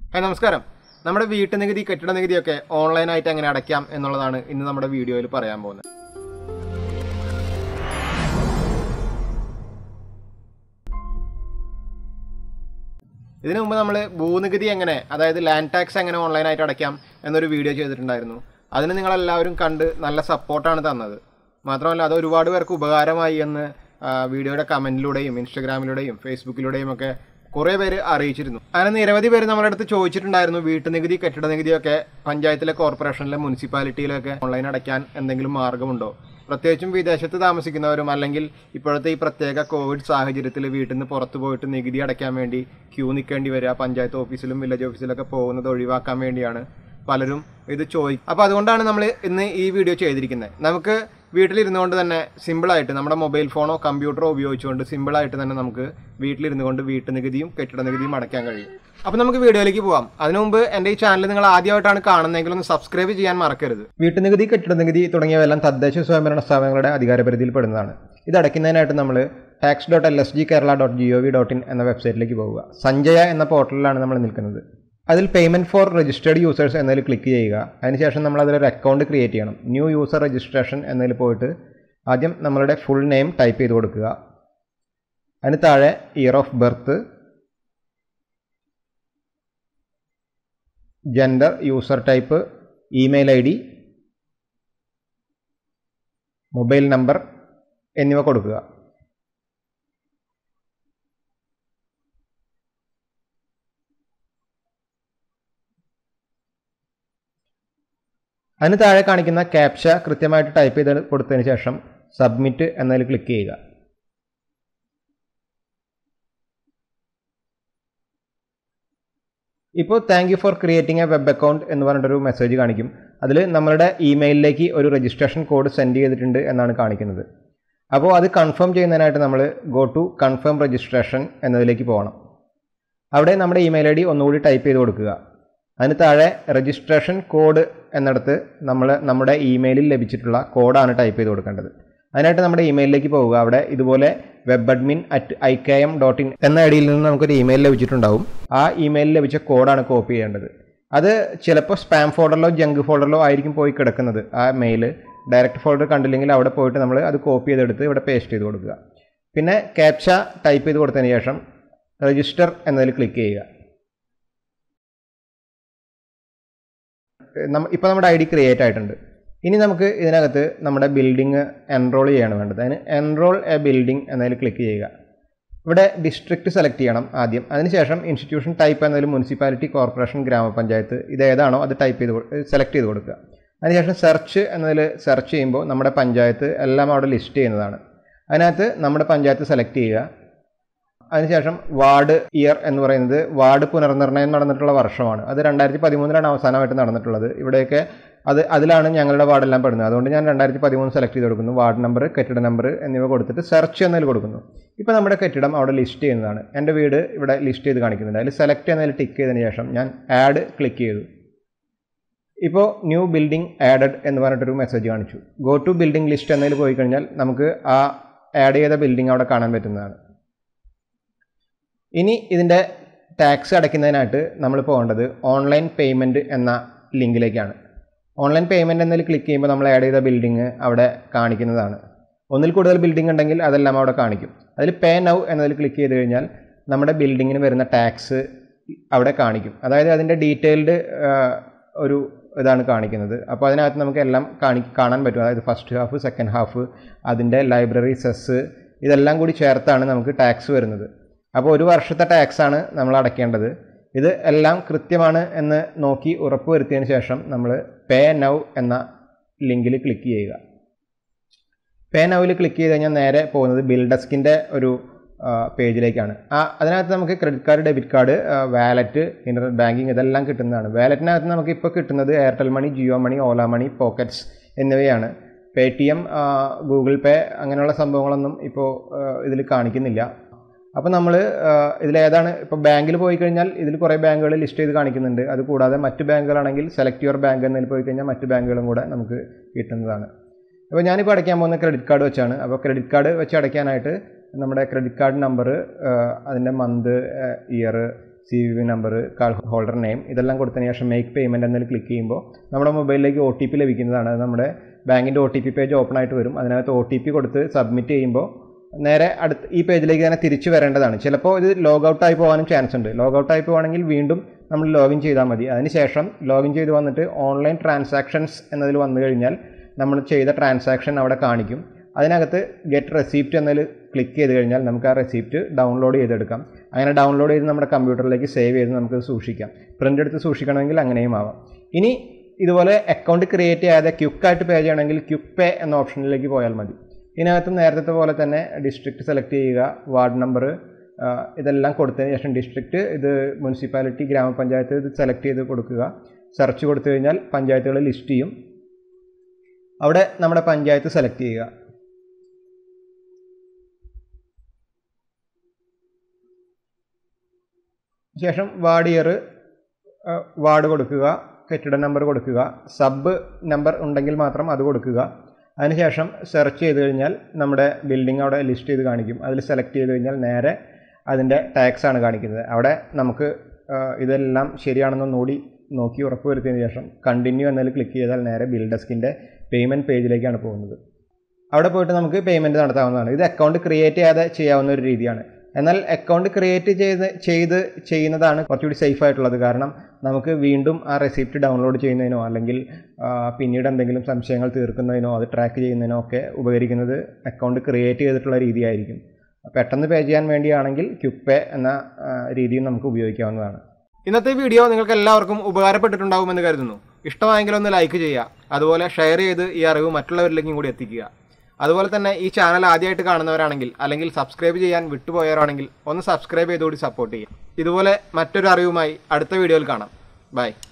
hi നമസ്കാരം നമ്മുടെ വീട്ടു നികുതി കെട്ടിട നികുതിയൊക്കെ ഓൺലൈനായിട്ട് എങ്ങനെ അടയ്ക്കാം എന്നുള്ളതാണ് ഇന്ന് നമ്മുടെ വീഡിയോയിൽ പറയാൻ പോകുന്നത് ഇതിനു മുമ്പ് നമ്മൾ ഭൂനികുതി എങ്ങനെ അതായത് ലാൻഡ് ടാക്സ് എങ്ങനെ ഓൺലൈനായിട്ട് അടയ്ക്കാം എന്നൊരു വീഡിയോ ചെയ്തിട്ടുണ്ടായിരുന്നു അതിന് നിങ്ങളെല്ലാവരും കണ്ട് നല്ല സപ്പോർട്ടാണ് തന്നത് മാത്രമല്ല അത് ഒരുപാട് പേർക്ക് ഉപകാരമായി എന്ന് ആ, വീഡിയോയുടെ കമൻറ്റിലൂടെയും ഇൻസ്റ്റഗ്രാമിലൂടെയും ഫേസ്ബുക്കിലൂടെയും ഒക്കെ കുറേ പേര് അറിയിച്ചിരുന്നു അങ്ങനെ നിരവധി പേര് നമ്മുടെ അടുത്ത് ചോദിച്ചിട്ടുണ്ടായിരുന്നു വീട്ടുനികുതി കെട്ടിട നികുതിയൊക്കെ പഞ്ചായത്തിലെ കോർപ്പറേഷനിലെ മുനിസിപ്പാലിറ്റിയിലൊക്കെ ഓൺലൈൻ അടയ്ക്കാൻ എന്തെങ്കിലും മാർഗമുണ്ടോ പ്രത്യേകിച്ചും വിദേശത്ത് താമസിക്കുന്നവരും അല്ലെങ്കിൽ ഇപ്പോഴത്തെ ഈ പ്രത്യേക കോവിഡ് സാഹചര്യത്തിൽ വീട്ടിൽ നിന്ന് പുറത്തു പോയിട്ട് നികുതി അടയ്ക്കാൻ വേണ്ടി ക്യൂ നിൽക്കേണ്ടി വരിക പഞ്ചായത്ത് ഓഫീസിലും വില്ലേജ് ഓഫീസിലൊക്കെ പോകുന്നത് ഒഴിവാക്കാൻ വേണ്ടിയാണ് പലരും ഇത് ചോദിക്കും അപ്പോൾ അതുകൊണ്ടാണ് നമ്മൾ ഇന്ന് ഈ വീഡിയോ ചെയ്തിരിക്കുന്നത് നമുക്ക് വീട്ടിലിരുന്നു കൊണ്ട് തന്നെ സിമ്പിളായിട്ട് നമ്മുടെ മൊബൈൽ ഫോണോ കമ്പ്യൂട്ടറോ ഉപയോഗിച്ചുകൊണ്ട് സിമ്പിളായിട്ട് തന്നെ നമുക്ക് വീട്ടിലിരുന്നു കൊണ്ട് വീട്ടുനികുതിയും കെട്ടിട നികുതിയും അടയ്ക്കാൻ കഴിയും അപ്പോൾ നമുക്ക് വീഡിയോയിലേക്ക് പോകാം അതിനു മുമ്പ് എൻ്റെ ഈ ചാനൽ നിങ്ങൾ ആദ്യമായിട്ടാണ് കാണുന്നതെങ്കിൽ ഒന്ന് സബ്സ്ക്രൈബ് ചെയ്യാൻ മറക്കരുത് വീട്ടുനികുതി കെട്ടിട നികുതി തുടങ്ങിയവയെല്ലാം തദ്ദേശ സ്വയംഭരണ സ്ഥാപനങ്ങളുടെ അധികാരപരിധിയിൽ പെടുന്നതാണ് ഇത് അടയ്ക്കുന്നതിനായിട്ട് നമ്മൾ tax dot L S G Kerala dot G O V dot in എന്ന വെബ്സൈറ്റിലേക്ക് പോവുക സഞ്ജയ എന്ന പോർട്ടലിലാണ് നമ്മൾ നിൽക്കുന്നത് അതിൽ പേയ്മെൻറ്റ് ഫോർ രജിസ്റ്റേർഡ് യൂസേഴ്സ് എന്നതിൽ ക്ലിക്ക് ചെയ്യുക അതിനുശേഷം നമ്മൾ അതിലൊരു അക്കൗണ്ട് ക്രിയേറ്റ് ചെയ്യണം ന്യൂ യൂസർ രജിസ്ട്രേഷൻ എന്നതിൽ പോയിട്ട് ആദ്യം നമ്മളുടെ ഫുൾ നെയിം ടൈപ്പ് ചെയ്ത് കൊടുക്കുക അതിന് താഴെ year of birth gender user type email I D mobile number എന്നിവ കൊടുക്കുക അതിന് താഴെ കാണിക്കുന്ന ക്യാപ്ച കൃത്യമായിട്ട് ടൈപ്പ് ചെയ്ത് കൊടുത്തതിന് ശേഷം സബ്മിറ്റ് എന്നതിൽ ക്ലിക്ക് ചെയ്യുക ഇപ്പോൾ thank you for creating a web account എന്ന് പറഞ്ഞിട്ടൊരു മെസ്സേജ് കാണിക്കും അതിൽ നമ്മളുടെ ഇമെയിലിലേക്ക് ഒരു രജിസ്ട്രേഷൻ കോഡ് സെൻഡ് ചെയ്തിട്ടുണ്ട് എന്നാണ് കാണിക്കുന്നത് അപ്പോൾ അത് കൺഫേം ചെയ്യുന്നതിനായിട്ട് നമ്മൾ ഗോ ടു കൺഫേം രജിസ്ട്രേഷൻ എന്നതിലേക്ക് പോകണം അവിടെ നമ്മുടെ ഇമെയിൽ ഐ ഡി ഒന്നുകൂടി ടൈപ്പ് ചെയ്ത് കൊടുക്കുക അതിന് താഴെ രജിസ്ട്രേഷൻ കോഡ് എന്നിടത്ത് നമ്മൾ നമ്മുടെ ഇമെയിലിൽ ലഭിച്ചിട്ടുള്ള കോഡാണ് ടൈപ്പ് ചെയ്ത് കൊടുക്കേണ്ടത് അതിനായിട്ട് നമ്മുടെ ഇമെയിലിലേക്ക് പോവുക അവിടെ ഇതുപോലെ web admin at I K M dot in എന്ന ഐ ഡിയിൽ നിന്ന് നമുക്കൊരു ഇമെയിൽ ലഭിച്ചിട്ടുണ്ടാവും ആ ഇമെയിലിൽ ലഭിച്ച കോഡാണ് കോപ്പി ചെയ്യേണ്ടത് അത് ചിലപ്പോൾ സ്പാം ഫോൾഡറിലോ ജങ്ക് ഫോൾഡറിലോ ആയിരിക്കും പോയി കിടക്കുന്നത് ആ മെയിൽ ഡയറക്റ്റ് ഫോൾഡർ കണ്ടില്ലെങ്കിൽ അവിടെ പോയിട്ട് നമ്മൾ അത് കോപ്പി ചെയ്തെടുത്ത് ഇവിടെ പേസ്റ്റ് ചെയ്ത് കൊടുക്കുക പിന്നെ ക്യാപ്ച ടൈപ്പ് ചെയ്ത് കൊടുത്തതിന് ശേഷം രജിസ്റ്റർ എന്നതിൽ ക്ലിക്ക് ചെയ്യുക ഇപ്പോൾ നമ്മുടെ ഐ ഡി ക്രിയേറ്റ് ആയിട്ടുണ്ട് ഇനി നമുക്ക് ഇതിനകത്ത് നമ്മുടെ ബിൽഡിംഗ് എൻറോൾ ചെയ്യാണ് വേണ്ടത് അതിന് എൻറോൾ എ ബിൽഡിംഗ് എന്നതിൽ ക്ലിക്ക് ചെയ്യുക ഇവിടെ ഡിസ്ട്രിക്റ്റ് സെലക്ട് ചെയ്യണം ആദ്യം അതിനുശേഷം ഇൻസ്റ്റിറ്റ്യൂഷൻ ടൈപ്പ് എന്നതിൽ മുനിസിപ്പാലിറ്റി കോർപ്പറേഷൻ ഗ്രാമപഞ്ചായത്ത് ഇത് ഏതാണോ അത് ടൈപ്പ് ചെയ്ത് സെലക്ട് ചെയ്ത് കൊടുക്കുക അതിനുശേഷം സെർച്ച് എന്നതിൽ സെർച്ച് ചെയ്യുമ്പോൾ നമ്മുടെ പഞ്ചായത്ത് എല്ലാം അവിടെ ലിസ്റ്റ് ചെയ്യുന്നതാണ് അതിനകത്ത് നമ്മുടെ പഞ്ചായത്ത് സെലക്ട് ചെയ്യുക അതിനുശേഷം വാർഡ് ഇയർ എന്ന് പറയുന്നത് വാർഡ് പുനർനിർണ്ണയം നടന്നിട്ടുള്ള വർഷമാണ് അത് രണ്ടായിരത്തി പതിമൂന്നിലാണ് അവസാനമായിട്ട് നടന്നിട്ടുള്ളത് ഇവിടെയൊക്കെ അത് അതിലാണ് ഞങ്ങളുടെ വാർഡെല്ലാം പെടുന്നത് അതുകൊണ്ട് ഞാൻ രണ്ടായിരത്തി പതിമൂന്ന് സെലക്ട് ചെയ്ത് കൊടുക്കുന്നു വാർഡ് നമ്പർ കെട്ടിട നമ്പർ എന്നിവ കൊടുത്തിട്ട് സെർച്ച് എന്നതിൽ കൊടുക്കുന്നു ഇപ്പോൾ നമ്മുടെ കെട്ടിടം അവിടെ ലിസ്റ്റ് ചെയ്യുന്നതാണ് എൻ്റെ വീട് ഇവിടെ ലിസ്റ്റ് ചെയ്ത് കാണിക്കുന്നുണ്ട് അതിൽ സെലക്ട് എന്നതിൽ ടിക്ക് ചെയ്തതിന് ശേഷം ഞാൻ ആഡ് ക്ലിക്ക് ചെയ്തു ഇപ്പോൾ ന്യൂ ബിൽഡിംഗ് ആഡഡ് എന്ന് പറഞ്ഞിട്ടൊരു മെസ്സേജ് കാണിച്ചു ഗോ ടു ബിൽഡിംഗ് ലിസ്റ്റ് എന്നതിൽ പോയി കഴിഞ്ഞാൽ നമുക്ക് ആ ആഡ് ചെയ്ത ബിൽഡിംഗ് അവിടെ കാണാൻ പറ്റുന്നതാണ് ഇനി ഇതിൻ്റെ ടാക്സ് അടയ്ക്കുന്നതിനായിട്ട് നമ്മൾ പോകേണ്ടത് ഓൺലൈൻ പേയ്മെൻറ്റ് എന്ന ലിങ്കിലേക്കാണ് ഓൺലൈൻ പേയ്മെൻറ്റ് എന്നതിൽ ക്ലിക്ക് ചെയ്യുമ്പോൾ നമ്മൾ ആഡ് ചെയ്ത ബിൽഡിംഗ് അവിടെ കാണിക്കുന്നതാണ് ഒന്നിൽ കൂടുതൽ ബിൽഡിംഗ് ഉണ്ടെങ്കിൽ അതെല്ലാം അവിടെ കാണിക്കും അതിൽ പേ നൗ എന്നതിൽ ക്ലിക്ക് ചെയ്ത് കഴിഞ്ഞാൽ നമ്മുടെ ബിൽഡിങ്ങിന് വരുന്ന ടാക്സ് അവിടെ കാണിക്കും അതായത് അതിൻ്റെ ഡീറ്റെയിൽഡ് ഒരു ഇതാണ് കാണിക്കുന്നത് അപ്പോൾ അതിനകത്ത് നമുക്ക് എല്ലാം കാണി കാണാൻ പറ്റും അതായത് ഫസ്റ്റ് ഹാഫ് സെക്കൻഡ് ഹാഫ് അതിൻ്റെ ലൈബ്രറി സെസ് ഇതെല്ലാം കൂടി ചേർത്താണ് നമുക്ക് ടാക്സ് വരുന്നത് അപ്പോൾ ഒരു വർഷത്തെ ടാക്സ് ആണ് നമ്മൾ അടയ്ക്കേണ്ടത് ഇത് എല്ലാം കൃത്യമാണ് എന്ന് നോക്കി ഉറപ്പ് വരുത്തിയതിന് ശേഷം നമ്മൾ പേ നൗ എന്ന ലിങ്കിൽ ക്ലിക്ക് ചെയ്യുക പേ നൗവിൽ ക്ലിക്ക് ചെയ്ത് കഴിഞ്ഞാൽ നേരെ പോകുന്നത് ബിൽ ഡെസ്കിൻ്റെ ഒരു പേജിലേക്കാണ് ആ അതിനകത്ത് നമുക്ക് credit card debit card wallet internet banking ഇതെല്ലാം കിട്ടുന്നതാണ് വാലറ്റിനകത്ത് നമുക്ക് ഇപ്പോൾ കിട്ടുന്നത് Airtel money Jio money Ola money pockets എന്നിവയാണ് Paytm Google pay അങ്ങനെയുള്ള സംഭവങ്ങളൊന്നും ഇപ്പോൾ ഇതിൽ കാണിക്കുന്നില്ല അപ്പോൾ നമ്മൾ ഇതിലേതാണ് ഇപ്പോൾ ബാങ്കിൽ പോയി കഴിഞ്ഞാൽ ഇതിൽ കുറേ ബാങ്കുകൾ ലിസ്റ്റ് ചെയ്ത് കാണിക്കുന്നുണ്ട് അത് കൂടാതെ മറ്റ് ബാങ്കുകളാണെങ്കിൽ സെലക്ട് യുവർ ബാങ്ക് എന്നതിൽ പോയി കഴിഞ്ഞാൽ മറ്റ് ബാങ്കുകളും കൂടെ നമുക്ക് കിട്ടുന്നതാണ് അപ്പോൾ ഞാനിപ്പോൾ അടയ്ക്കാൻ പോകുന്ന ക്രെഡിറ്റ് കാർഡ് വെച്ചാണ് അപ്പോൾ ക്രെഡിറ്റ് കാർഡ് വെച്ച് അടയ്ക്കാനായിട്ട് നമ്മുടെ ക്രെഡിറ്റ് കാർഡ് നമ്പർ അതിൻ്റെ month year C V V number card holder name ഇതെല്ലാം കൊടുത്തതിന് ശേഷം മേക്ക് പേയ്മെൻറ്റ് എന്നതിൽ ക്ലിക്ക് ചെയ്യുമ്പോൾ നമ്മുടെ മൊബൈലിലേക്ക് ഒ ടി പി ലഭിക്കുന്നതാണ് അത് നമ്മുടെ ബാങ്കിൻ്റെ O T P page open ആയിട്ട് വരും അതിനകത്ത് ഒ ടി പി കൊടുത്ത് സബ്മിറ്റ് ചെയ്യുമ്പോൾ നേരെ അടുത്ത് ഈ പേജിലേക്ക് തന്നെ തിരിച്ചു വരേണ്ടതാണ് ചിലപ്പോൾ ഇത് ലോഗ് ഔട്ടായി പോകാനും ചാൻസ് ഉണ്ട് ലോഗ് ഔട്ടായി പോവാണെങ്കിൽ വീണ്ടും നമ്മൾ ലോഗിൻ ചെയ്താൽ മതി അതിനുശേഷം ലോഗിൻ ചെയ്ത് വന്നിട്ട് ഓൺലൈൻ ട്രാൻസാക്ഷൻസ് എന്നതിൽ വന്നു കഴിഞ്ഞാൽ നമ്മൾ ചെയ്ത ട്രാൻസാക്ഷൻ അവിടെ കാണിക്കും അതിനകത്ത് ഗെറ്റ് റെസിപ്റ്റ് എന്നതിൽ ക്ലിക്ക് ചെയ്ത് കഴിഞ്ഞാൽ നമുക്ക് ആ റെസിപ്റ്റ് ഡൗൺലോഡ് ചെയ്തെടുക്കാം അങ്ങനെ ഡൗൺലോഡ് ചെയ്ത് നമ്മുടെ കമ്പ്യൂട്ടറിലേക്ക് സേവ് ചെയ്ത് നമുക്ക് സൂക്ഷിക്കാം പ്രിൻ്റ് എടുത്ത് സൂക്ഷിക്കണമെങ്കിൽ അങ്ങനെയും ആവാം ഇനി ഇതുപോലെ അക്കൗണ്ട് ക്രിയേറ്റ് ചെയ്യാതെ ക്യുക്കായിട്ട് പേ ചെയ്യണമെങ്കിൽ ക്യുക്ക് പേ എന്ന ഓപ്ഷനിലേക്ക് പോയാൽ മതി ഇതിനകത്ത് നേരത്തെ പോലെ തന്നെ ഡിസ്ട്രിക്റ്റ് സെലക്ട് ചെയ്യുക വാർഡ് നമ്പർ ഇതെല്ലാം കൊടുത്തതിന് ശേഷം ഡിസ്ട്രിക്റ്റ് ഇത് മുനിസിപ്പാലിറ്റി ഗ്രാമപഞ്ചായത്ത് ഇത് സെലക്ട് ചെയ്ത് കൊടുക്കുക സെർച്ച് കൊടുത്തു കഴിഞ്ഞാൽ പഞ്ചായത്തുകൾ ലിസ്റ്റ് ചെയ്യും അവിടെ നമ്മുടെ പഞ്ചായത്ത് സെലക്ട് ചെയ്യുക ശേഷം വാർഡ് ഇയർ വാർഡ് കൊടുക്കുക കെട്ടിട നമ്പർ കൊടുക്കുക സബ് നമ്പർ ഉണ്ടെങ്കിൽ മാത്രം അത് കൊടുക്കുക അതിനുശേഷം സെർച്ച് ചെയ്ത് കഴിഞ്ഞാൽ നമ്മുടെ ബിൽഡിംഗ് അവിടെ ലിസ്റ്റ് ചെയ്ത് കാണിക്കും അതിൽ സെലക്ട് ചെയ്ത് കഴിഞ്ഞാൽ നേരെ അതിൻ്റെ ടാക്സ് ആണ് കാണിക്കുന്നത് അവിടെ നമുക്ക് ഇതെല്ലാം ശരിയാണെന്ന് നോടി നോക്കി ഉറപ്പ് വരുത്തിയതിന് ശേഷം കണ്ടിന്യൂ എന്നതിൽ ക്ലിക്ക് ചെയ്താൽ നേരെ ബിൽ ഡെസ്കിൻ്റെ പേയ്മെൻറ്റ് പേജിലേക്കാണ് പോകുന്നത് അവിടെ പോയിട്ട് നമുക്ക് പേയ്മെൻറ്റ് നടത്താവുന്നതാണ് ഇത് അക്കൗണ്ട് ക്രിയേറ്റ് ചെയ്യാതെ ചെയ്യാവുന്ന ഒരു രീതിയാണ് എന്നാൽ അക്കൗണ്ട് ക്രിയേറ്റ് ചെയ്ത് ചെയ്ത് ചെയ്യുന്നതാണ് കുറച്ചുകൂടി സേഫ് ആയിട്ടുള്ളത് കാരണം നമുക്ക് വീണ്ടും ആ റെസിപ്റ്റ് ഡൗൺലോഡ് ചെയ്യുന്നതിനോ അല്ലെങ്കിൽ പിന്നീട് എന്തെങ്കിലും സംശയങ്ങൾ തീർക്കുന്നതിനോ അത് ട്രാക്ക് ചെയ്യുന്നതിനോ ഒക്കെ ഉപകരിക്കുന്നത് അക്കൗണ്ട് ക്രിയേറ്റ് ചെയ്തിട്ടുള്ള രീതിയായിരിക്കും പെട്ടെന്ന് പേ ചെയ്യാൻ വേണ്ടിയാണെങ്കിൽ ക്യുക്ക് പേ എന്ന രീതിയും നമുക്ക് ഉപയോഗിക്കാവുന്നതാണ് ഇന്നത്തെ വീഡിയോ നിങ്ങൾക്ക് എല്ലാവർക്കും ഉപകാരപ്പെട്ടിട്ടുണ്ടാകുമെന്ന് കരുതുന്നു ഇഷ്ടമായെങ്കിൽ ഒന്ന് ലൈക്ക് ചെയ്യുക അതുപോലെ ഷെയർ ചെയ്ത് ഈ അറിവ് മറ്റുള്ളവരിലേക്കും കൂടി എത്തിക്കുക അതുപോലെ തന്നെ ഈ ചാനൽ ആദ്യമായിട്ട് കാണുന്നവരാണെങ്കിൽ അല്ലെങ്കിൽ സബ്സ്ക്രൈബ് ചെയ്യാൻ വിട്ടുപോയവരാണെങ്കിൽ ഒന്ന് സബ്സ്ക്രൈബ് ചെയ്തുകൂടി സപ്പോർട്ട് ചെയ്യുക ഇതുപോലെ മറ്റൊരു അറിവുമായി അടുത്ത വീഡിയോയിൽ കാണാം ബൈ